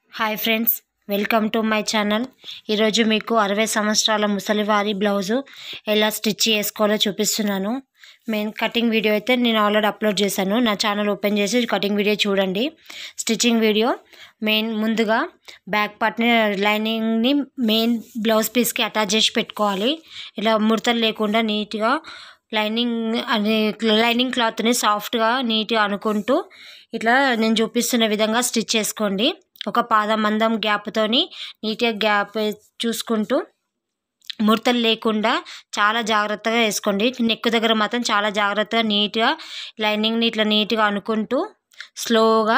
hi friends welcome to my channel ఈరోజు మీకు అరవై సంవత్సరాల ముసలివారి బ్లౌజు ఎలా స్టిచ్ చేసుకోవాలో చూపిస్తున్నాను మెయిన్ కటింగ్ వీడియో అయితే నేను ఆల్రెడీ అప్లోడ్ చేశాను నా ఛానల్ ఓపెన్ చేసి కటింగ్ వీడియో చూడండి స్టిచ్చింగ్ వీడియో మెయిన్ ముందుగా బ్యాక్ పార్ట్ని లైనింగ్ని మెయిన్ బ్లౌజ్ పీస్కి అటాచ్ చేసి పెట్టుకోవాలి ఇలా ముడతలు లేకుండా నీట్గా లైనింగ్ అని లైనింగ్ క్లాత్ని సాఫ్ట్గా నీట్గా అనుకుంటూ ఇట్లా నేను చూపిస్తున్న విధంగా స్టిచ్ చేసుకోండి ఒక పాదం మందం గ్యాప్తోని నీట్గా గ్యాప్ చూసుకుంటూ ముడతలు లేకుండా చాలా జాగ్రత్తగా వేసుకోండి నెక్ దగ్గర మాత్రం చాలా జాగ్రత్తగా నీట్గా లైనింగ్ని ఇట్లా నీట్గా అనుకుంటూ స్లోగా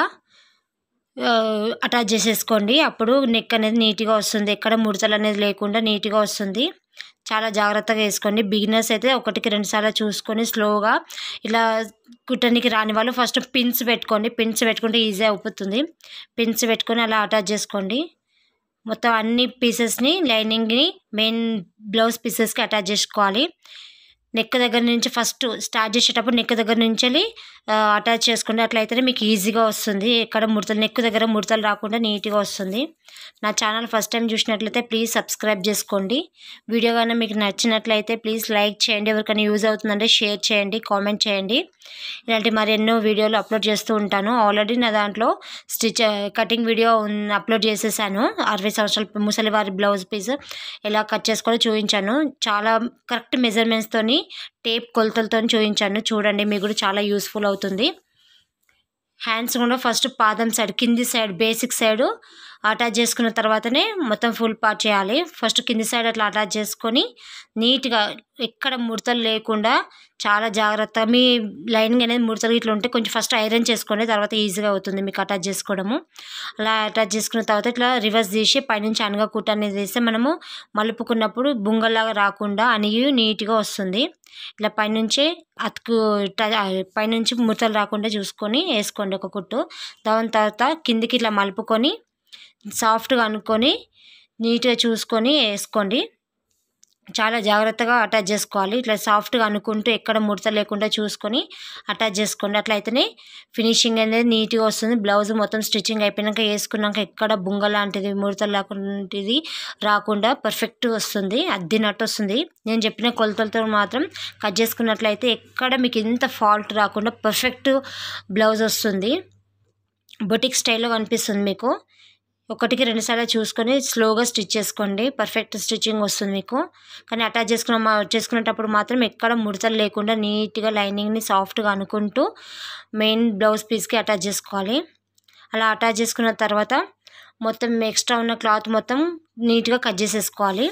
అటాచ్ చేసేసుకోండి అప్పుడు నెక్ అనేది నీట్గా వస్తుంది ఎక్కడ ముడతలు అనేది లేకుండా నీట్గా వస్తుంది చాలా జాగ్రత్తగా వేసుకోండి బిగినర్స్ అయితే ఒకటికి రెండు సార్లు చూసుకొని స్లోగా ఇలా కుట్టనికి రాని వాళ్ళు ఫస్ట్ పిన్స్ పెట్టుకోండి పిన్స్ పెట్టుకుంటే ఈజీ అయిపోతుంది పిన్స్ పెట్టుకొని అలా అటాచ్ చేసుకోండి మొత్తం అన్ని పీసెస్ని లైనింగ్ని మెయిన్ బ్లౌజ్ పీసెస్కి అటాచ్ చేసుకోవాలి నెక్ దగ్గర నుంచి ఫస్ట్ స్టార్ట్ చేసేటప్పుడు నెక్ దగ్గర నుంచి వెళ్ళి అటాచ్ చేసుకోండి అట్లయితేనే మీకు ఈజీగా వస్తుంది ఎక్కడ ముడతలు నెక్ దగ్గర ముడతలు రాకుండా నీట్గా వస్తుంది నా ఛానల్ ఫస్ట్ టైం చూసినట్లయితే ప్లీజ్ సబ్స్క్రైబ్ చేసుకోండి వీడియో కానీ మీకు నచ్చినట్లయితే ప్లీజ్ లైక్ చేయండి ఎవరికైనా యూజ్ అవుతుందంటే షేర్ చేయండి కామెంట్ చేయండి ఇలాంటి మరెన్నో వీడియోలు అప్లోడ్ చేస్తూ ఉంటాను ఆల్రెడీ నా దాంట్లో స్టిచ్ కటింగ్ వీడియో అప్లోడ్ చేసేసాను అరవై సంవత్సరాల ముసలివారి బ్లౌజ్ పీస్ ఎలా కట్ చేసుకోవాలో చూపించాను చాలా కరెక్ట్ మెజర్మెంట్స్తోని టేప్ కొలతలతో చూపించాను చూడండి మీకు కూడా చాలా యూస్ఫుల్ అవుతుంది హ్యాండ్స్ కూడా ఫస్ట్ పాదం సైడ్ కింది సైడ్ బేసిక్ సైడ్ అటాచ్ చేసుకున్న తర్వాతనే మొత్తం ఫుల్ పార్ట్ చేయాలి ఫస్ట్ కింది సైడ్ అట్లా అటాచ్ చేసుకొని నీట్గా ఎక్కడ ముడతలు లేకుండా చాలా జాగ్రత్తగా మీ లైనింగ్ అనేది ముడతలు ఇట్లా ఉంటే కొంచెం ఫస్ట్ ఐరన్ చేసుకోండి తర్వాత ఈజీగా అవుతుంది మీకు అటాచ్ చేసుకోవడము అలా అటాచ్ చేసుకున్న తర్వాత ఇట్లా రివర్స్ తీసి పైనుంచి అనగా కుట్ట అనేది వేస్తే మనము మలుపుకున్నప్పుడు బుంగల్లాగా రాకుండా అనిగి నీట్గా వస్తుంది ఇలా పైనుంచి అతుకు పైనుంచి ముడతలు రాకుండా చూసుకొని వేసుకోండి ఒక కుట్టు దాని తర్వాత కిందికి ఇట్లా మలుపుకొని సాఫ్ట్గా అనుకొని నీట్గా చూసుకొని వేసుకోండి చాలా జాగ్రత్తగా అటాచ్ చేసుకోవాలి ఇట్లా సాఫ్ట్గా అనుకుంటూ ఎక్కడ ముడత లేకుండా చూసుకొని అటాచ్ చేసుకోండి అట్లయితేనే ఫినిషింగ్ అనేది నీట్గా వస్తుంది బ్లౌజ్ మొత్తం స్టిచ్చింగ్ అయిపోయినాక వేసుకున్నాక ఎక్కడ బుంగ లాంటిది ముడత లాంటిది రాకుండా పర్ఫెక్ట్ వస్తుంది అద్దినట్టు వస్తుంది నేను చెప్పిన కొలతలతో మాత్రం కట్ చేసుకున్నట్లయితే ఎక్కడ మీకు ఎంత ఫాల్ట్ రాకుండా పర్ఫెక్ట్ బ్లౌజ్ వస్తుంది బొటిక్ స్టైల్లో కనిపిస్తుంది మీకు ఒకటికి రెండు సార్లు చూసుకొని స్లోగా స్టిచ్ చేసుకోండి పర్ఫెక్ట్ స్టిచ్చింగ్ వస్తుంది మీకు కానీ అటాచ్ చేసుకున్న చేసుకునేటప్పుడు మాత్రం ఎక్కడ ముడతలు లేకుండా నీట్గా లైనింగ్ని సాఫ్ట్గా అనుకుంటూ మెయిన్ బ్లౌజ్ పీస్కి అటాచ్ చేసుకోవాలి అలా అటాచ్ చేసుకున్న తర్వాత మొత్తం ఎక్స్ట్రా ఉన్న క్లాత్ మొత్తం నీట్గా కట్ చేసేసుకోవాలి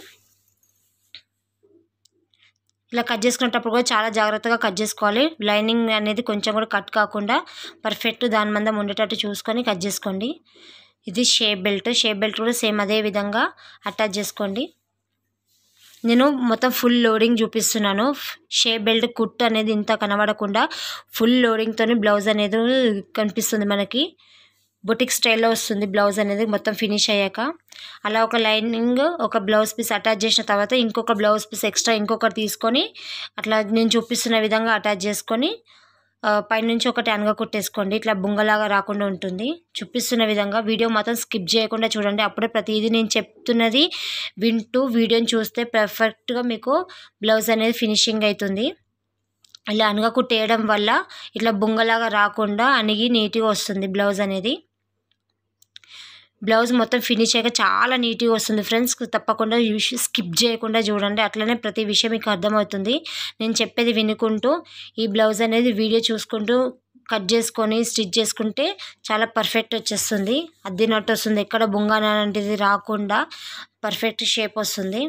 ఇలా కట్ చేసుకునేటప్పుడు కూడా చాలా జాగ్రత్తగా కట్ చేసుకోవాలి లైనింగ్ అనేది కొంచెం కూడా కట్ కాకుండా పర్ఫెక్ట్ దాని మందం ఉండేటట్టు చూసుకొని కట్ చేసుకోండి ఇది షేప్ బెల్ట్ షేప్ బెల్ట్ కూడా సేమ్ అదే విధంగా అటాచ్ చేసుకోండి నేను మొత్తం ఫుల్ లోడింగ్ చూపిస్తున్నాను షేప్ బెల్ట్ కుట్ అనేది ఇంత కనబడకుండా ఫుల్ లోడింగ్తో బ్లౌజ్ అనేది కనిపిస్తుంది మనకి బొటిక్ స్టైల్లో వస్తుంది బ్లౌజ్ అనేది మొత్తం ఫినిష్ అయ్యాక అలా ఒక లైనింగ్ ఒక బ్లౌజ్ పీస్ అటాచ్ చేసిన తర్వాత ఇంకొక బ్లౌజ్ పీస్ ఎక్స్ట్రా ఇంకొకటి తీసుకొని అట్లా నేను చూపిస్తున్న విధంగా అటాచ్ చేసుకొని పైనుంచి ఒకటి అనగా కుట్టేసుకోండి ఇట్లా బుంగలాగా రాకుండా ఉంటుంది చూపిస్తున్న విధంగా వీడియో మాత్రం స్కిప్ చేయకుండా చూడండి అప్పుడే ప్రతిదీ నేను చెప్తున్నది వింటూ వీడియోని చూస్తే పర్ఫెక్ట్గా మీకు బ్లౌజ్ అనేది ఫినిషింగ్ అవుతుంది ఇలా అనగా కుట్టేయడం వల్ల ఇట్లా బుంగలాగా రాకుండా అణిగి నీట్గా వస్తుంది బ్లౌజ్ అనేది బ్లౌజ్ మొత్తం ఫినిష్ అయ్యాక చాలా నీట్గా వస్తుంది ఫ్రెండ్స్ తప్పకుండా స్కిప్ చేయకుండా చూడండి అట్లనే ప్రతి విషయం మీకు అర్థమవుతుంది నేను చెప్పేది వినుకుంటూ ఈ బ్లౌజ్ అనేది వీడియో చూసుకుంటూ కట్ చేసుకొని స్టిచ్ చేసుకుంటే చాలా పర్ఫెక్ట్ వచ్చేస్తుంది అద్దినట్టు వస్తుంది ఎక్కడ బొంగ అలాంటిది రాకుండా పర్ఫెక్ట్ షేప్ వస్తుంది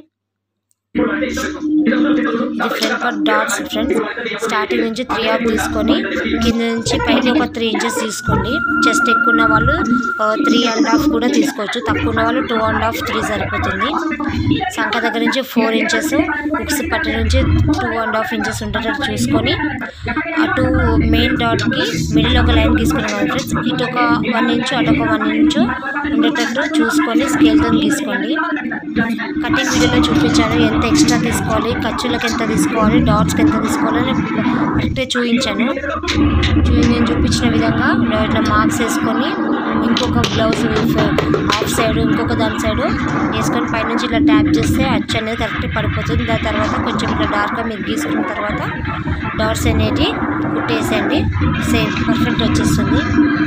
ఇది front part dots friends starting నుంచి త్రీ ఆఫ్ తీసుకొని కింద నుంచి పైకి ఒక త్రీ ఇంచెస్ తీసుకోండి చెస్ట్ ఎక్కువ ఉన్న వాళ్ళు త్రీ అండ్ హాఫ్ కూడా తీసుకోవచ్చు తక్కువ ఉన్న వాళ్ళు టూ అండ్ హాఫ్ త్రీ సరిపోతుంది సంఖ దగ్గర నుంచి ఫోర్ ఇంచెస్ ఉక్స్ పట్టి నుంచి టూ అండ్ హాఫ్ ఇంచెస్ ఉండేటట్టు చూసుకొని అటు మెయిన్ డాట్కి మిడిల్ ఒక లైన్ తీసుకున్నాం కదా ఫ్రెండ్స్ ఇటు ఒక వన్ ఇంచు అటు ఒక వన్ ఇంచు ఉండేటట్టు చూసుకొని స్కేల్తో గీసుకోండి కటింగ్ వీడియోలో చూపించాను ఎంత ఎక్స్ట్రా తీసుకోవాలి ఖర్చులకు ఎంత తీసుకోవాలి డాట్స్కి ఎంత తీసుకోవాలి అని కరెక్ట్గా చూపించాను చూ నేను చూపించిన విధంగా ఇట్లా మార్క్స్ వేసుకొని ఇంకొక బ్లౌజ్ హాఫ్ సైడ్ ఇంకొక దాని సైడ్ వేసుకొని పైనుంచి ఇట్లా ట్యాప్ చేస్తే అచ్చు అనేది కరెక్ట్ పడిపోతుంది దాని తర్వాత కొంచెం ఇట్లా డార్క్గా మీరు గీసుకున్న తర్వాత డాట్స్ అనేటి కుట్టేసేయండి సేమ్ పర్ఫెక్ట్ వచ్చేస్తుంది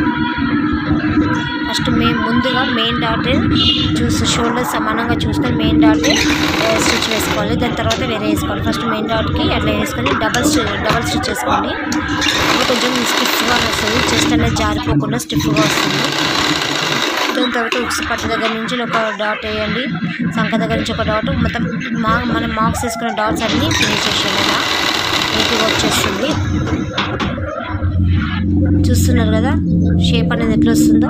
ఫస్ట్ మేము ముందుగా మెయిన్ డాట్ చూసి షోల్డర్ సమానంగా చూసుకొని మెయిన్ డాట్ స్టిచ్ వేసుకోవాలి దాని తర్వాత వేరే వేసుకోవాలి ఫస్ట్ మెయిన్ డాట్కి అట్లా వేసుకొని డబల్ డబల్ స్టిచ్ వేసుకోండి అప్పుడు కొంచెం స్టిఫ్గా వస్తుంది చెస్ట్ అనేది జారిపోకుండా స్టిఫ్గా వస్తుంది దాని తర్వాత ఉక్స్ పట్టు దగ్గర నుంచి ఒక డాట్ వేయండి సంఖ దగ్గర నుంచి ఒక డాట్ మొత్తం మా మనం మార్క్స్ వేసుకున్న డాట్స్ అన్నీ ఫినిష్ చేసేయండి ఇలా నీట్గా వచ్చేస్తుంది చూస్తున్నారు కదా షేప్ అనేది ఎట్లా వస్తుందో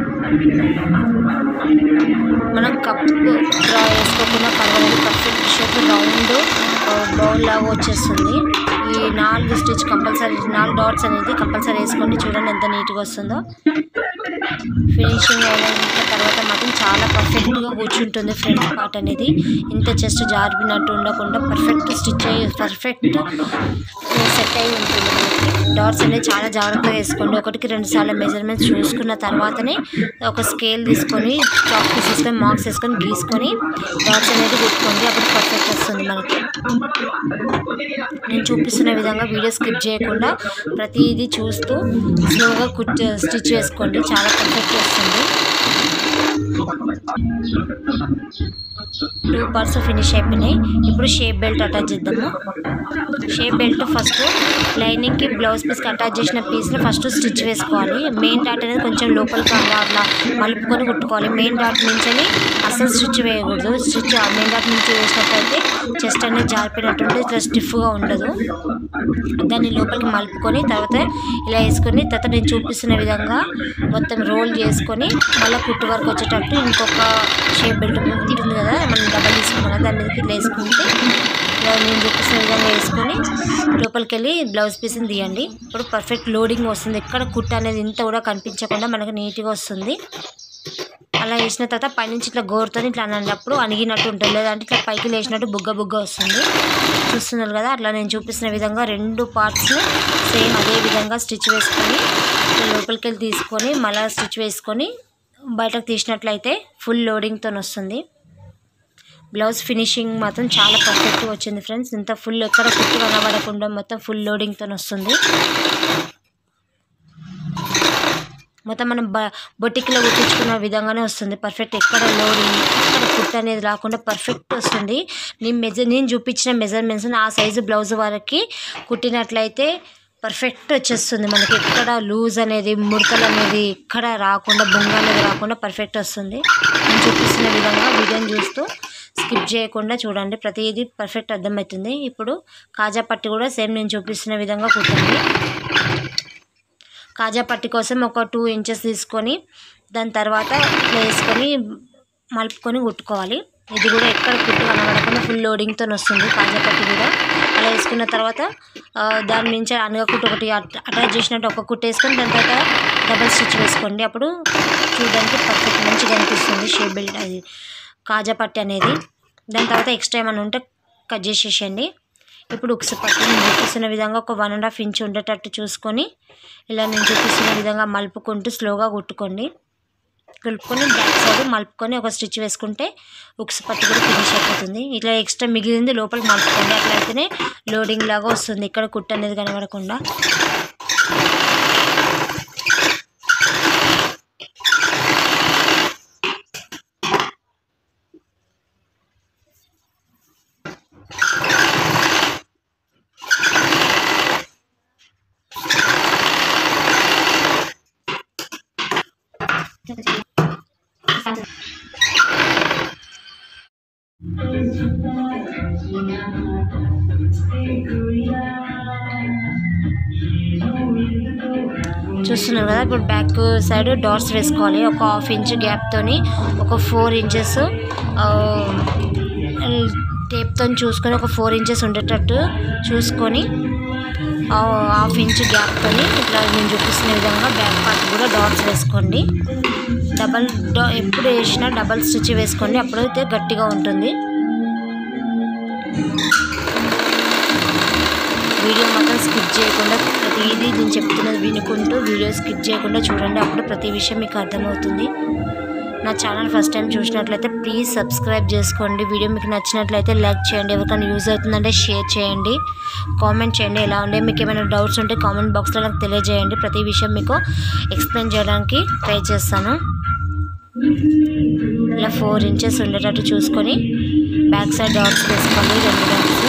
మనం కప్ డ్రా వేసుకోకుండా పర్వాలేదు పర్ఫెక్ట్ షేప్ రౌండ్ బౌల్ లాగా వచ్చేస్తుంది ఈ నాలుగు స్టిచ్ కంపల్సరీ నాలుగు డాట్స్ అనేది కంపల్సరీ వేసుకోండి చూడండి ఎంత నీట్గా వస్తుందో ఫినిషింగ్ అయిన తర్వాత మాత్రం చాలా పర్ఫెక్ట్గా కూర్చుంటుంది ఫ్రంట్ పార్ట్ అనేది ఇంత చెస్ట్ జారిపినట్టు ఉండకుండా పర్ఫెక్ట్ స్టిచ్ అయ్యి పర్ఫెక్ట్ సెట్ అయి ఉంటుంది మనకి డాట్స్ అనేది చాలా జాగ్రత్తగా వేసుకోండి ఒకటికి రెండు సార్లు మెజర్మెంట్స్ చూసుకున్న తర్వాతనే ఒక స్కేల్ తీసుకొని చాక్ పీస్ తీసుకొని మార్క్స్ వేసుకొని గీసుకొని డాట్స్ అనేది కుట్టుకోండి అప్పుడు పర్ఫెక్ట్ వస్తుంది మనకి నేను చూపిస్తున్న విధంగా వీడియో స్కిప్ చేయకుండా ప్రతిదీ చూస్తూ స్లోగా కుట్ స్టిచ్ వేసుకోండి చాలా పర్ఫెక్ట్ వస్తుంది టూ పార్ట్స్ ఫినిష్ అయిపోయినాయి ఇప్పుడు షేప్ బెల్ట్ అటాచ్ చేద్దాము షేప్ బెల్ట్ ఫస్ట్ లైనింగ్కి బ్లౌజ్ పీస్కి అటాచ్ చేసిన పీస్లో ఫస్ట్ స్టిచ్ వేసుకోవాలి మెయిన్ డాట్ అనేది కొంచెం లోపలికి అలా అట్లా మలుపుకొని కుట్టుకోవాలి మెయిన్ డాట్ నుంచి అసలు స్టిచ్ వేయకూడదు స్టిచ్ మెయిన్ డాట్ నుంచి వేసినట్టయితే చెస్ట్ అనేది జారిపోయినట్టు ఉంటుంది ఇట్లా స్టిఫ్గా ఉండదు దాన్ని లోపలికి మలుపుకొని తర్వాత ఇలా వేసుకొని తర్వాత నేను చూపిస్తున్న విధంగా మొత్తం రోల్ చేసుకొని మళ్ళీ కుట్టు వరకు వచ్చేటట్టు ఇంకొక షేప్ బెల్ట్ ఉంటుంది కదా మనం డబల్ తీసుకున్నాం కదా దాని మీదకి ఇట్లా వేసుకుంటే ఇలా నేను చూపిస్తున్న విధంగా వేసుకొని లోపలికి వెళ్ళి బ్లౌజ్ పీస్ని తీయండి ఇప్పుడు పర్ఫెక్ట్ లోడింగ్ వస్తుంది ఎక్కడ కుట్ట అనేది ఇంత కూడా కనిపించకుండా మనకు నీట్గా వస్తుంది అలా వేసిన తర్వాత పైనుంచి ఇట్లా గోరుతో ఇట్లా అన్నప్పుడు అణిగినట్టు ఉంటుంది లేదంటే ఇట్లా పైకి లేచినట్టు బుగ్గ బుగ్గ వస్తుంది చూస్తున్నారు కదా అట్లా నేను చూపిస్తున్న విధంగా రెండు పార్ట్స్ సేమ్ అదే విధంగా స్టిచ్ వేసుకొని ఇట్లా లోపలికి వెళ్ళి తీసుకొని మళ్ళీ స్టిచ్ వేసుకొని బయటకు తీసినట్లయితే ఫుల్ లోడింగ్తో వస్తుంది బ్లౌజ్ ఫినిషింగ్ మాత్రం చాలా పర్ఫెక్ట్గా వచ్చింది ఫ్రెండ్స్ ఇంత ఫుల్ ఎక్కడ కుట్టు కనబడకుండా మొత్తం ఫుల్ లోడింగ్తో వస్తుంది మొత్తం మనం బ బొటిక్లో కుట్టించుకున్న విధంగానే వస్తుంది పర్ఫెక్ట్ ఎక్కడ లోడింగ్ ఎక్కడ కుట్ అనేది రాకుండా పర్ఫెక్ట్ వస్తుంది నేను మెజర్ నేను చూపించిన మెజర్మెంట్స్ ఆ సైజు బ్లౌజ్ వరకు కుట్టినట్లయితే పర్ఫెక్ట్ వచ్చేస్తుంది మనకి ఎక్కడ లూజ్ అనేది ముడతలు అనేది ఎక్కడ రాకుండా బొంగ అనేది రాకుండా పర్ఫెక్ట్ వస్తుంది నేను చూపిస్తున్న విధంగా వీడియోని చూస్తూ స్కిప్ చేయకుండా చూడండి ప్రతిదీ పర్ఫెక్ట్ అర్థమవుతుంది ఇప్పుడు కాజా పట్టి కూడా సేమ్ నేను చూపిస్తున్న విధంగా కుట్టండి కాజా పట్టి కోసం ఒక టూ ఇంచెస్ తీసుకొని దాని తర్వాత ఇట్లా వేసుకొని మలుపుకొని కుట్టుకోవాలి ఇది కూడా ఎక్కడ కుట్టు కనబడకుండా ఫుల్ లోడింగ్తో వస్తుంది కాజా పట్టి కూడా అలా వేసుకున్న తర్వాత ఆ, దాని నుంచి అనగా కుట్టు ఒకటి అట్- అటాచ్ చేసినట్టు ఒక కుట్టు వేసుకొని దాని తర్వాత డబల్ స్టిచ్ వేసుకోండి అప్పుడు చూడడానికి పర్ఫెక్ట్ మంచిగా అనిపిస్తుంది షేప్ బెల్ట్ అది కాజా పట్టి అనేది దాని తర్వాత ఎక్స్ట్రా ఏమైనా ఉంటే కట్ చేసేసేయండి ఇప్పుడు ఉక్స్ పట్టి నేను చూపిస్తున్న విధంగా ఒక వన్ అండ్ హాఫ్ ఇంచ్ ఉండేటట్టు చూసుకొని ఇలా నేను చూపిస్తున్న విధంగా మలుపుకుంటూ స్లోగా కుట్టుకోండి కలుపుకొని బ్యాక్ సైడ్ మలుపుకొని ఒక స్టిచ్ వేసుకుంటే ఉక్స్ పట్టు కూడా ఫినిష్ అయిపోతుంది ఇట్లా ఎక్స్ట్రా మిగిలింది లోపలికి మలుపుకోండి అట్లయితేనే లోడింగ్ లాగా వస్తుంది ఇక్కడ కుట్టు అనేది కనబడకుండా చూస్తున్నారు కదా ఇప్పుడు బ్యాక్ సైడ్ డాట్స్ వేసుకోవాలి ఒక హాఫ్ ఇంచ్ గ్యాప్తోని ఒక ఫోర్ ఇంచెస్ టేప్తో చూసుకొని ఒక ఫోర్ ఇంచెస్ ఉండేటట్టు చూసుకొని హాఫ్ ఇంచ్ గ్యాప్తోని ఇట్లా నేను చూపిస్తున్న విధంగా బ్యాక్ పార్ట్ కూడా డాట్స్ వేసుకోండి డబల్ డా ఎప్పుడు వేసినా డబల్ స్టిచ్ వేసుకోండి అప్పుడైతే గట్టిగా ఉంటుంది వీడియో మాత్రం స్కిప్ స్కిప్ చేయకుండా ప్రతిదీ నేను చెప్తున్నది వినుకుంటూ వీడియో స్కిప్ చేయకుండా చూడండి అప్పుడు ప్రతి విషయం మీకు అర్థమవుతుంది నా ఛానల్ ఫస్ట్ టైం చూసినట్లయితే ప్లీజ్ సబ్స్క్రైబ్ చేసుకోండి వీడియో మీకు నచ్చినట్లయితే లైక్ చేయండి ఎవరికైనా యూజ్ అవుతుందంటే షేర్ చేయండి కామెంట్ చేయండి ఎలా ఉండే మీకు ఏమైనా డౌట్స్ ఉంటే కామెంట్ బాక్స్లో నాకు తెలియజేయండి ప్రతి విషయం మీకు ఎక్స్ప్లెయిన్ చేయడానికి ట్రై చేస్తాను ఇలా ఫోర్ ఇంచెస్ ఉండేటట్టు చూసుకొని బ్యాక్ సైడ్ డాట్స్ వేసుకోండి రెండు డాట్స్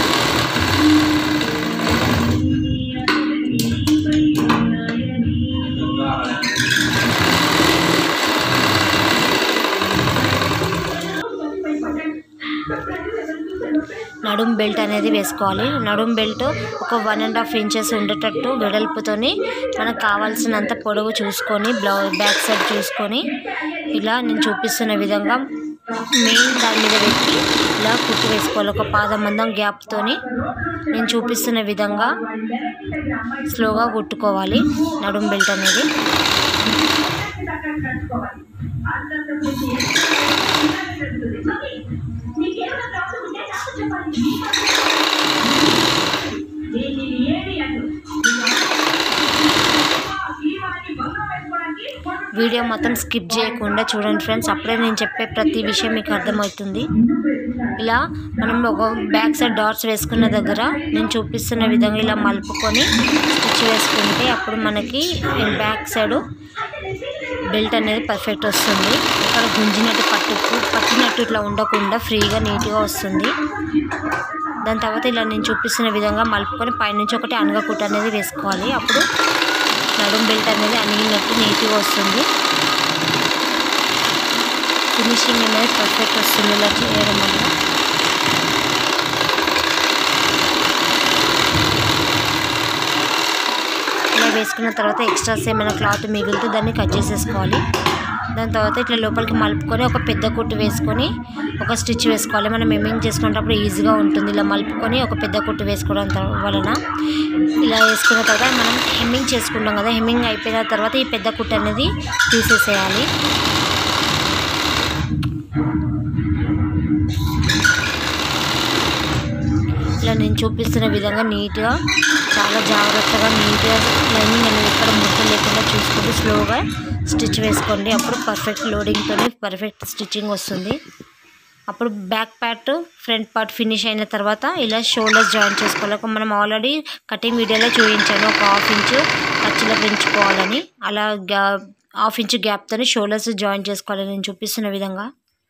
నడుం బెల్ట్ అనేది వేసుకోవాలి నడుం బెల్ట్ ఒక వన్ అండ్ హాఫ్ ఇంచెస్ ఉండేటట్టు వెడల్పుతోని మనకు కావాల్సినంత పొడవు చూసుకొని బ్లౌ బ్యాక్ సైడ్ చూసుకొని ఇలా నేను చూపిస్తున్న విధంగా మెయిన్ దాని మీద పెట్టి ఇలా కుట్టు వేసుకోవాలి ఒక పాదం మందం గ్యాప్తోని నేను చూపిస్తున్న విధంగా స్లోగా కుట్టుకోవాలి నడుం బెల్ట్ అనేది వీడియో మొత్తం స్కిప్ చేయకుండా చూడండి ఫ్రెండ్స్ అప్పుడే నేను చెప్పే ప్రతి విషయం మీకు అర్థమవుతుంది ఇలా మనం ఒక బ్యాక్ సైడ్ డాట్స్ వేసుకున్న దగ్గర నేను చూపిస్తున్న విధంగా ఇలా మలుపుకొని స్టిచ్ వేసుకుంటే అప్పుడు మనకి బ్యాక్ సైడ్ బెల్ట్ అనేది పర్ఫెక్ట్ వస్తుంది ఇక్కడ గుంజినట్టు పట్టు పట్టినట్టు ఇట్లా ఉండకుండా ఫ్రీగా నీట్గా వస్తుంది దాని తర్వాత ఇలా నేను చూపిస్తున్న విధంగా మలుపుకొని పైనుంచి ఒకటి అనగకుట్ట అనేది వేసుకోవాలి అప్పుడు నడుం బెల్ట్ అనేది అణిగినట్టు నీట్గా వస్తుంది ఫినిషింగ్ అనేది పర్ఫెక్ట్ వస్తుంది ఇలా చేయడం వల్ల ఇలా వేసుకున్న తర్వాత ఎక్స్ట్రాస్ ఏమైనా క్లాత్ మిగిలితే దాన్ని కట్ చేసేసుకోవాలి దాని తర్వాత ఇట్లా లోపలికి మలుపుకొని ఒక పెద్ద కుట్టు వేసుకొని ఒక స్టిచ్ వేసుకోవాలి మనం ఎమ్మింగ్ చేసుకునేటప్పుడు ఈజీగా ఉంటుంది ఇలా మలుపుకొని ఒక పెద్ద కుట్టు వేసుకోవడం త- వలన ఇలా వేసుకున్న తర్వాత మనం హెమ్మింగ్ చేసుకుంటాం కదా హెమ్మింగ్ అయిపోయిన తర్వాత ఈ పెద్ద కుట్టు అనేది తీసేసేయాలి ఇలా నేను చూపిస్తున్న విధంగా నీట్గా చాలా జాగ్రత్తగా నీట్గా లైనింగ్ అనేది ఎక్కడ ముద్ద లేకుండా చూసుకుంటూ స్లోగా స్టిచ్ వేసుకోండి అప్పుడు పర్ఫెక్ట్ లోడింగ్తో పర్ఫెక్ట్ స్టిచ్చింగ్ వస్తుంది అప్పుడు back part front part finish అయిన తర్వాత ఇలా షోల్డర్స్ జాయిన్ చేసుకోవాలి ఒక మనం ఆల్రెడీ కటింగ్ వీడియోలో చూపించాను ఒక హాఫ్ ఇంచ్ ఖర్చులో పెంచుకోవాలని అలా గ్యా హాఫ్ ఇంచ్ గ్యాప్తో షోల్డర్స్ జాయిన్ చేసుకోవాలి నేను చూపిస్తున్న విధంగా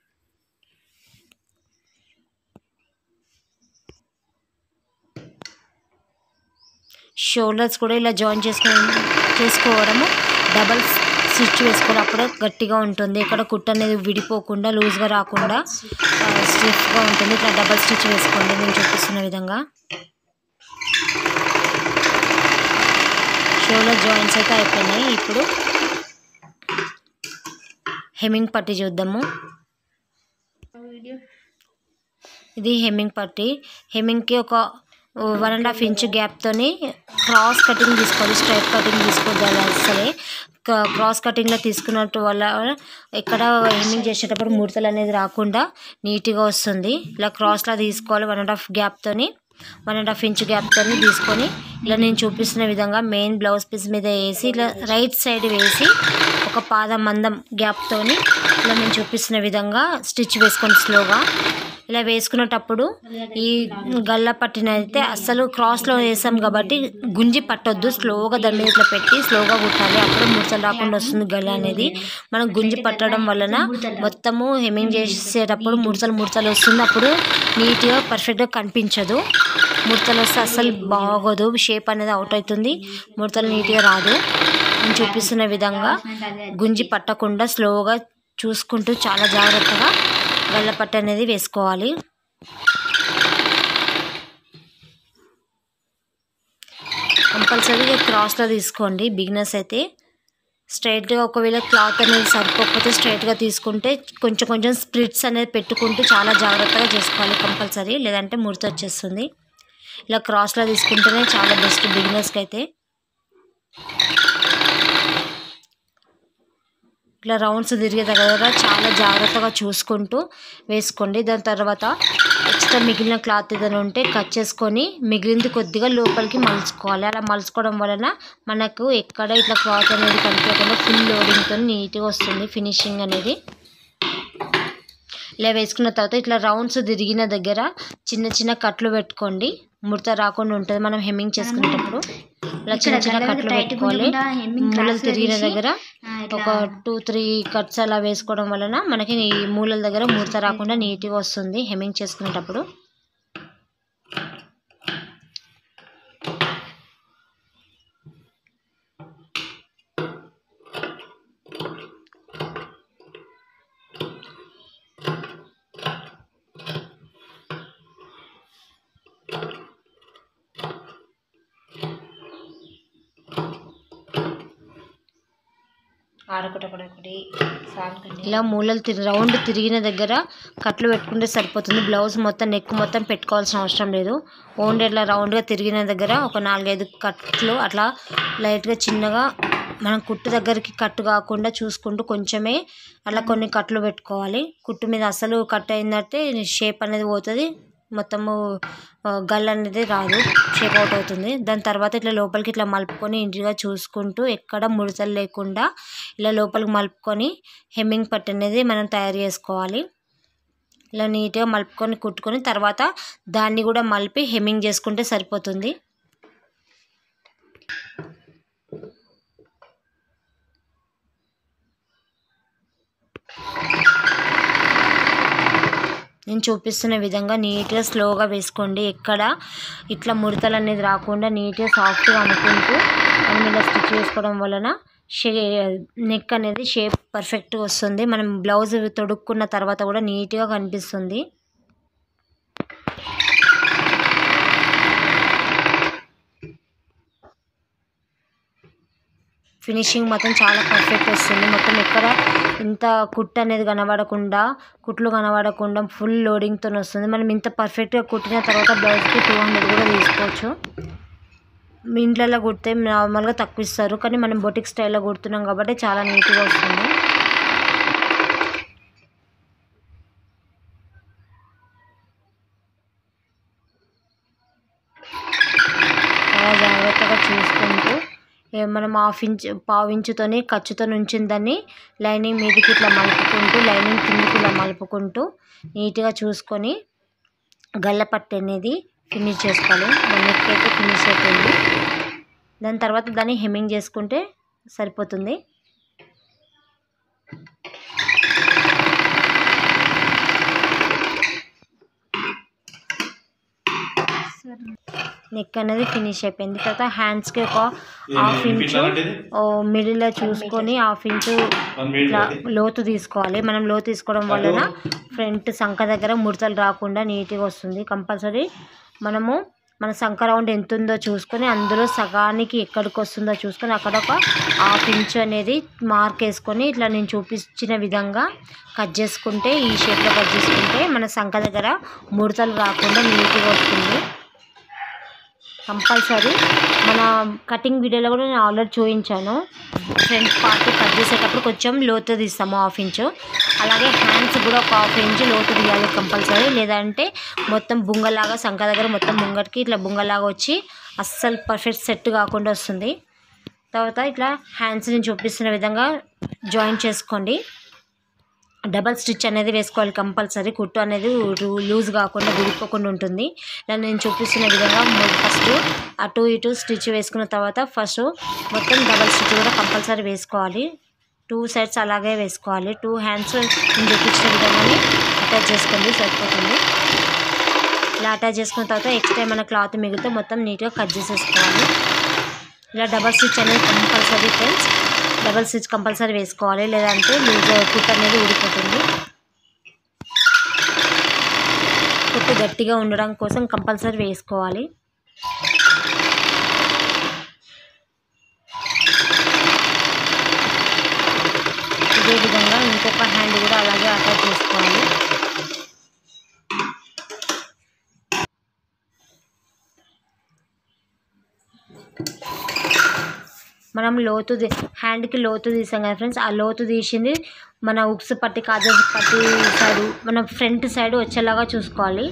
షోల్డర్స్ కూడా ఇలా జాయిన్ చేసుకుని చేసుకోవడము డబల్ స్టిచ్ వేసుకోవడం అప్పుడే గట్టిగా ఉంటుంది ఇక్కడ కుట్ట అనేది విడిపోకుండా లూజ్గా రాకుండా స్టిఫ్గా ఉంటుంది ఇట్లా డబల్ స్టిచ్ వేసుకోండి నేను చూపిస్తున్న విధంగా షోల్డర్ జాయింట్స్ అయితే అయిపోయినాయి ఇప్పుడు హెమ్మింగ్ పట్టి చూద్దాము ఇది హెమ్మింగ్ పట్టి హెమ్మింగ్కి ఒక వన్ అండ్ హాఫ్ ఇంచ్ గ్యాప్తోని క్రాస్ కటింగ్ తీసుకోవాలి స్ట్రైట్ కటింగ్ తీసుకోవాలి అసలే క్రాస్ కటింగ్లో తీసుకున్నట్టు వల్ల ఎక్కడ హెమ్మింగ్ చేసేటప్పుడు ముడతలు అనేది రాకుండా నీట్గా వస్తుంది ఇలా క్రాస్లా తీసుకోవాలి వన్ అండ్ హాఫ్ గ్యాప్తోని వన్ అండ్ హాఫ్ ఇంచ్ గ్యాప్తోని తీసుకొని ఇలా నేను చూపిస్తున్న విధంగా మెయిన్ బ్లౌజ్ పీస్ మీద వేసి ఇలా రైట్ సైడ్ వేసి ఒక పాదం మందం గ్యాప్తోని ఇలా నేను చూపిస్తున్న విధంగా స్టిచ్ వేసుకోండి స్లోగా ఇలా వేసుకునేటప్పుడు ఈ గల్ల పట్టిన అయితే అస్సలు క్రాస్లో వేసాం కాబట్టి గుంజి పట్టొద్దు స్లోగా దాని మీద ఇట్లా పెట్టి స్లోగా కుట్టాలి అప్పుడు ముడతలు రాకుండా వస్తుంది గల్ల అనేది మనం గుంజి పట్టడం వలన మొత్తము హెమ్మింగ్ చేసేటప్పుడు ముడతలు ముడతలు వస్తుంది అప్పుడు నీట్గా పర్ఫెక్ట్గా కనిపించదు ముడతలు వస్తే అస్సలు బాగోదు షేప్ అనేది అవుట్ అవుతుంది ముడతలు నీట్గా రాదు నేను చూపిస్తున్న విధంగా గుంజి పట్టకుండా స్లోగా చూసుకుంటూ చాలా జాగ్రత్తగా గల్లపట్టు అనేది వేసుకోవాలి కంపల్సరీగా క్రాస్లో తీసుకోండి బిగినర్స్ అయితే స్ట్రైట్గా ఒకవేళ క్లాత్ అనేది సరిపోకపోతే స్ట్రైట్గా తీసుకుంటే కొంచెం కొంచెం స్ప్లిట్స్ అనేది పెట్టుకుంటూ చాలా జాగ్రత్తగా చేసుకోవాలి కంపల్సరీ లేదంటే ముడత వచ్చేస్తుంది ఇలా క్రాస్లో తీసుకుంటేనే చాలా బెస్ట్ బిగినర్స్కి అయితే ఇట్లా రౌండ్స్ తిరిగే దగ్గర చాలా జాగ్రత్తగా చూసుకుంటూ వేసుకోండి దాని తర్వాత ఎక్స్ట్రా మిగిలిన క్లాత్ ఏదైనా ఉంటే కట్ చేసుకొని మిగిలింది కొద్దిగా లోపలికి మలుచుకోవాలి అలా మలుచుకోవడం వలన మనకు ఎక్కడ ఇట్లా క్లాత్ అనేది కనిపించకుండా ఫుల్ లోడింగ్తో నీట్గా వస్తుంది ఫినిషింగ్ అనేది ఇలా వేసుకున్న తర్వాత ఇట్లా రౌండ్స్ తిరిగిన దగ్గర చిన్న చిన్న కట్లు పెట్టుకోండి ముడత రాకుండా ఉంటుంది మనం హెమ్మింగ్ చేసుకునేటప్పుడు ఇలా చిన్న చిన్న కట్లు పెట్టుకోవాలి మూలలు తిరిగిన దగ్గర ఒక టూ త్రీ కట్స్ అలా వేసుకోవడం వలన మనకి ఈ మూలల దగ్గర ముడత రాకుండా నీట్గా వస్తుంది హెమ్మింగ్ చేసుకునేటప్పుడు ఆడొకటొకటి సాగుతుంది ఇలా మూలలు తిరిగి రౌండ్ తిరిగిన దగ్గర కట్లు పెట్టుకుంటే సరిపోతుంది బ్లౌజ్ మొత్తం నెక్ మొత్తం పెట్టుకోవాల్సిన అవసరం లేదు ఓన్లీ ఇట్లా రౌండ్గా తిరిగిన దగ్గర ఒక నాలుగైదు కట్లు అట్లా లైట్గా చిన్నగా మనం కుట్టు దగ్గరికి కట్టు కాకుండా చూసుకుంటూ కొంచెమే అలా కొన్ని కట్లు పెట్టుకోవాలి కుట్టు మీద అసలు కట్ అయిందంటే షేప్ అనేది పోతుంది మొత్తము ఆ, గల్ అనేది రాదు షేప్ అవుట్ అవుతుంది దాని తర్వాత ఇట్లా లోపలికి ఇట్లా మలుపుకొని ఇంటిగా చూసుకుంటూ ఎక్కడ ముడతలు లేకుండా ఇలా లోపలికి మలుపుకొని హెమ్మింగ్ పట్టు అనేది మనం తయారు చేసుకోవాలి ఇలా నీట్గా మలుపుకొని కుట్టుకొని తర్వాత దాన్ని కూడా మలిపి హెమ్మింగ్ చేసుకుంటే సరిపోతుంది నేను చూపిస్తున్న విధంగా నీట్గా స్లోగా వేసుకోండి ఎక్కడ ఇట్లా ముడతలు అనేది రాకుండా నీట్గా సాఫ్ట్గా అనుకుంటూ మనం ఇలా స్టిచ్ వేసుకోవడం వలన షే నెక్ అనేది షేప్ పర్ఫెక్ట్గా వస్తుంది మనం బ్లౌజ్ తొడుక్కున్న తర్వాత కూడా నీట్గా కనిపిస్తుంది ఫినిషింగ్ మొత్తం చాలా పర్ఫెక్ట్ వస్తుంది మొత్తం ఎక్కడ ఇంత కుట్టు అనేది కనబడకుండా కుట్లు కనబడకుండా ఫుల్ లోడింగ్తో వస్తుంది మనం ఇంత పర్ఫెక్ట్గా కుట్టిన తర్వాత బ్లౌజ్కి టూ హండ్రెడ్ కూడా తీసుకోవచ్చు మీ ఇంట్లో కుడితే నార్మల్గా తక్కువ ఇస్తారు కానీ మనం బొటిక్ స్టైల్లో కుడుతున్నాం కాబట్టి చాలా నీట్గా వస్తుంది చాలా జాగ్రత్తగా చూసుకుంటూ ఏ మనం హాఫ్ ఇంచ్ పావు ఇంచుతోని ఖర్చుతో ఉంచిన దాన్ని లైనింగ్ మీదకి ఇట్లా మలుపుకుంటూ లైనింగ్ కిందికి ఇలా మలుపుకుంటూ నీట్గా చూసుకొని గల్లపట్టు అనేది ఫినిష్ చేసుకోవాలి మన నెక్ అయితే ఫినిష్ అయిపోయింది దాని తర్వాత దాన్ని హెమ్మింగ్ చేసుకుంటే సరిపోతుంది నెక్ అనేది ఫినిష్ అయిపోయింది తర్వాత హ్యాండ్స్కి ఒక హాఫ్ ఇంచు మిడిల్లో చూసుకొని హాఫ్ ఇంచు ఇట్లా లోతు తీసుకోవాలి మనం లోతు తీసుకోవడం వలన ఫ్రంట్ సంఖ దగ్గర ముడతలు రాకుండా నీట్గా వస్తుంది కంపల్సరీ మనము మన సంఖ రౌండ్ ఎంత ఉందో చూసుకొని అందులో సగానికి ఎక్కడికి వస్తుందో చూసుకొని అక్కడ ఒక హాఫ్ ఇంచ్ అనేది మార్క్ వేసుకొని ఇట్లా నేను చూపించిన విధంగా కట్ చేసుకుంటే ఈ షేప్లో కట్ చేసుకుంటే మన సంఖ దగ్గర ముడతలు రాకుండా నీట్గా వస్తుంది కంపల్సరీ మన కటింగ్ వీడియోలో కూడా నేను ఆల్రెడీ చూపించాను ఫ్రంట్ పార్ట్ కట్ చేసేటప్పుడు కొంచెం లోతు తీస్తాము హాఫ్ ఇంచు అలాగే హ్యాండ్స్ కూడా ఒక హాఫ్ ఇంచ్ లోతు తీయాలి కంపల్సరీ లేదంటే మొత్తం బుంగలాగా సంఖ దగ్గర మొత్తం బుంగటికి ఇట్లా బుంగలాగా వచ్చి అస్సలు పర్ఫెక్ట్ సెట్ కాకుండా వస్తుంది తర్వాత ఇట్లా హ్యాండ్స్ నేను చూపిస్తున్న విధంగా జాయిన్ చేసుకోండి డబల్ స్టిచ్ అనేది వేసుకోవాలి కంపల్సరీ కుట్టు అనేది లూజ్ కాకుండా విడిపోకుండా ఉంటుంది ఇలా నేను చూపిస్తున్న విధంగా ఫస్ట్ అటు ఇటు స్టిచ్ వేసుకున్న తర్వాత ఫస్ట్ మొత్తం డబల్ స్టిచ్ కూడా కంపల్సరీ వేసుకోవాలి టూ సైడ్స్ అలాగే వేసుకోవాలి టూ హ్యాండ్స్ నేను చూపించిన విధంగానే అటాచ్ చేసుకోండి సరిపోతుంది ఇలా అటాచ్ చేసుకున్న తర్వాత ఎక్స్ట్రా మన క్లాత్ మిగిలితే మొత్తం నీట్గా కట్ చేసేసుకోవాలి ఇలా డబల్ స్టిచ్ అనేది compulsory friends double stitch compulsory వేసుకోవాలి లేదంటే లూజ్ కుట్ అనేది ఊడిపోతుంది కుట్టు గట్టిగా ఉండడం కోసం కంపల్సరీ వేసుకోవాలి ఇదే విధంగా ఇంకొక హ్యాండ్ కూడా అలాగే అటాచ్ చేసుకోవాలి మనం లోతు తీ- హ్యాండ్కి లోతు తీసాం కదా ఫ్రెండ్స్ ఆ లోతు తీసింది మన ఉక్స్ పట్టి కాజల్ పట్టి సైడ్ మన ఫ్రంట్ సైడ్ వచ్చేలాగా చూసుకోవాలి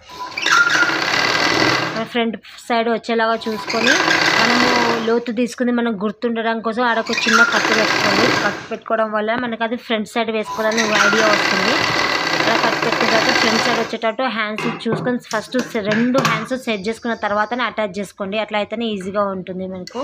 మన ఫ్రంట్ సైడ్ వచ్చేలాగా చూసుకొని మనము లోతు తీసుకుంది మనం గుర్తుండడం కోసం ఆడ ఒక చిన్న కట్టు పెట్టుకోండి కట్టు పెట్టుకోవడం వల్ల మనకు అది ఫ్రంట్ సైడ్ వేసుకోవాలని ఐడియా వస్తుంది అలా కట్టు పెట్టిన తర్వాత ఫ్రంట్ సైడ్ వచ్చేటట్టు హ్యాండ్స్ చూసుకొని ఫస్ట్ రెండు హ్యాండ్స్ సెట్ చేసుకున్న తర్వాతనే అటాచ్ చేసుకోండి అట్లా అయితేనే ఈజీగా ఉంటుంది మనకు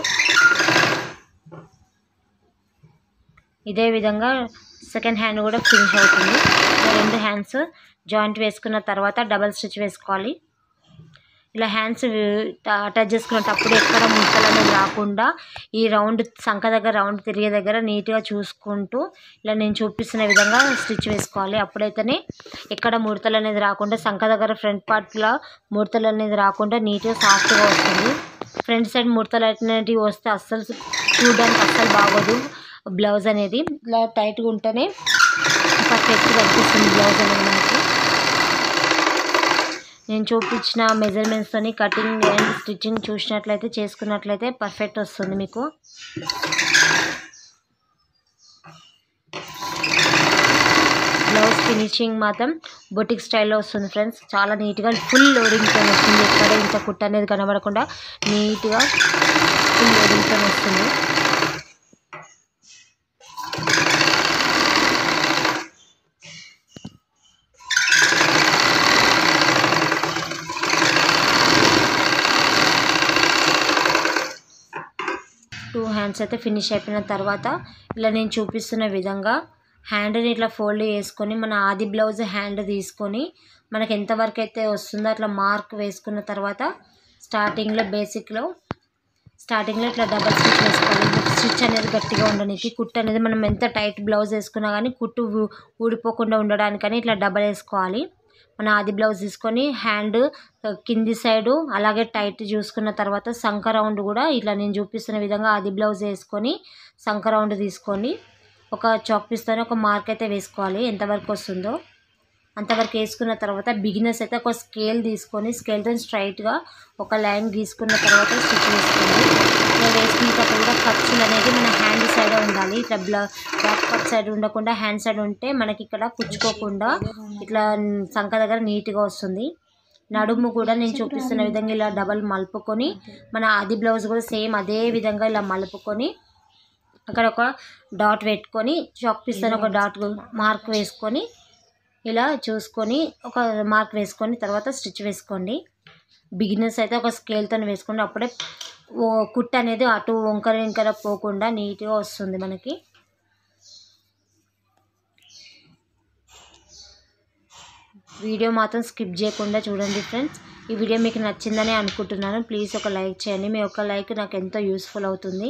ఇదే విధంగా సెకండ్ హ్యాండ్ కూడా ఫినిష్ అవుతుంది ఇలా రెండు హ్యాండ్స్ జాయింట్ వేసుకున్న తర్వాత డబల్ స్టిచ్ వేసుకోవాలి ఇలా హ్యాండ్స్ అటాచ్ చేసుకునేటప్పుడు ఎక్కడ ముక్కలు అనేది రాకుండా ఈ రౌండ్ సంఖ దగ్గర రౌండ్ తిరిగే దగ్గర నీట్గా చూసుకుంటూ ఇలా నేను చూపిస్తున్న విధంగా స్టిచ్ వేసుకోవాలి అప్పుడైతేనే ఎక్కడ ముడతలు అనేది రాకుండా సంఖ దగ్గర ఫ్రంట్ పార్ట్లో ముడతలు అనేది రాకుండా నీట్గా సాఫ్ట్గా వస్తుంది ఫ్రంట్ సైడ్ ముడతలు అనేటివి వస్తే అస్సలు చూడడానికి అస్సలు బాగోదు బ్లౌజ్ అనేది ఇలా టైట్గా ఉంటేనే పర్ఫెక్ట్గా అనిపిస్తుంది బ్లౌజ్ అనేది మనకి నేను చూపించిన మెజర్మెంట్స్తోని కటింగ్ అండ్ స్టిచ్చింగ్ చూసినట్లయితే చేసుకున్నట్లయితే పర్ఫెక్ట్ వస్తుంది మీకు బ్లౌజ్ ఫినిషింగ్ మాత్రం బొటిక్ స్టైల్లో వస్తుంది ఫ్రెండ్స్ చాలా నీట్గా ఫుల్ లోడింగ్తో వస్తుంది ఎక్కడ ఇంత కుట్ట అనేది కనబడకుండా నీట్గా ఫుల్ లోడింగ్తో వస్తుంది టూ హ్యాండ్స్ అయితే ఫినిష్ అయిపోయిన తర్వాత ఇలా నేను చూపిస్తున్న విధంగా హ్యాండ్ని ఇట్లా ఫోల్డ్ చేసుకొని మన ఆది బ్లౌజ్ హ్యాండ్ తీసుకొని మనకి ఎంతవరకు అయితే వస్తుందో అట్లా మార్క్ వేసుకున్న తర్వాత స్టార్టింగ్లో బేసిక్లో స్టార్టింగ్లో ఇట్లా డబల్ స్టిచ్ వేసుకోవాలి స్టిచ్ అనేది గట్టిగా ఉండడానికి కుట్టు అనేది మనం ఎంత టైట్ బ్లౌజ్ వేసుకున్నా కానీ కుట్టు ఊ- ఊడిపోకుండా ఉండడానికని ఇట్లా డబల్ వేసుకోవాలి మన ఆది బ్లౌజ్ తీసుకొని హ్యాండ్ కింది సైడు అలాగే టైట్ చూసుకున్న తర్వాత సంక రౌండ్ కూడా ఇట్లా నేను చూపిస్తున్న విధంగా ఆది బ్లౌజ్ వేసుకొని సంక రౌండ్ తీసుకొని ఒక చాక్ పీస్తోనే ఒక మార్క్ అయితే వేసుకోవాలి ఎంతవరకు వస్తుందో అంతవరకు వేసుకున్న తర్వాత బిగినర్స్ అయితే ఒక స్కేల్ తీసుకొని స్కేల్తో స్ట్రైట్గా ఒక లైన్ గీసుకున్న తర్వాత స్టిచ్ వేసుకోండి ఇలా వేసుకునేటప్పుడు కూడా ఖర్చులు అనేది మన హ్యాండ్ సైడ్ ఉండాలి ఇట్లా బ్లా బ్యాక్ పార్ట్ సైడ్ ఉండకుండా హ్యాండ్ సైడ్ ఉంటే మనకి ఇక్కడ కుచ్చుకోకుండా ఇట్లా సంక దగ్గర నీట్గా వస్తుంది నడుము కూడా నేను చూపిస్తున్న విధంగా ఇలా డబల్ మలుపుకొని మన ఆది బ్లౌజ్ కూడా సేమ్ అదే విధంగా ఇలా మలుపుకొని అక్కడ ఒక డాట్ పెట్టుకొని చాక్ పీస్తోని ఒక డాట్ మార్క్ వేసుకొని ఇలా చూసుకొని ఒక మార్క్ వేసుకొని తర్వాత స్టిచ్ వేసుకోండి బిగినర్స్ అయితే ఒక స్కేల్తో వేసుకోండి అప్పుడే ఓ కుట్ అనేది అటు వంకర వంకర పోకుండా నీట్గా వస్తుంది మనకి వీడియో మాత్రం స్కిప్ చేయకుండా చూడండి ఫ్రెండ్స్ ఈ వీడియో మీకు నచ్చిందని అనుకుంటున్నాను ప్లీజ్ ఒక లైక్ చేయండి మీ యొక్క లైక్ నాకు ఎంతో యూస్ఫుల్ అవుతుంది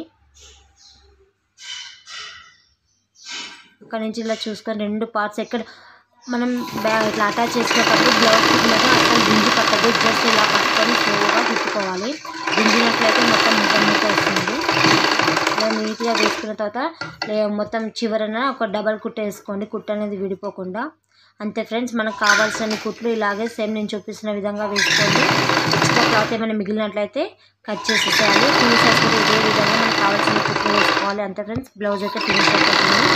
అక్కడ నుంచి ఇలా చూసుకొని రెండు పార్ట్స్ ఎక్కడ మనం బ్యా ఇట్లా అటాచ్ చేసుకునేటప్పుడు బ్లౌజ్ మాత్రం అసలు గుంజి పట్టదు జస్ట్ ఇలా పట్టుకొని స్లోగా తిప్పుకోవాలి గుంజినట్లయితే మొత్తం ముక్క ముక్క వస్తుంది ఇలా నీట్గా వేసుకున్న తర్వాత లే- మొత్తం చివరన ఒక డబల్ కుట్ట వేసుకోండి కుట్ట అనేది విడిపోకుండా అంతే ఫ్రెండ్స్ మనకు కావాల్సిన కుట్లు ఇలాగే సేమ్ నేను చూపిస్తున్న విధంగా వేసుకోండి ఎక్స్ట్రా క్లాత్ ఏమైనా మిగిలినట్లయితే కట్ చేసేసేయాలి టూ సైడ్స్ కూడా ఇదే విధంగా మనకు కావాల్సిన కుట్లు వేసుకోవాలి అంతే ఫ్రెండ్స్ బ్లౌజ్ అయితే ఫినిష్ అయిపోతుంది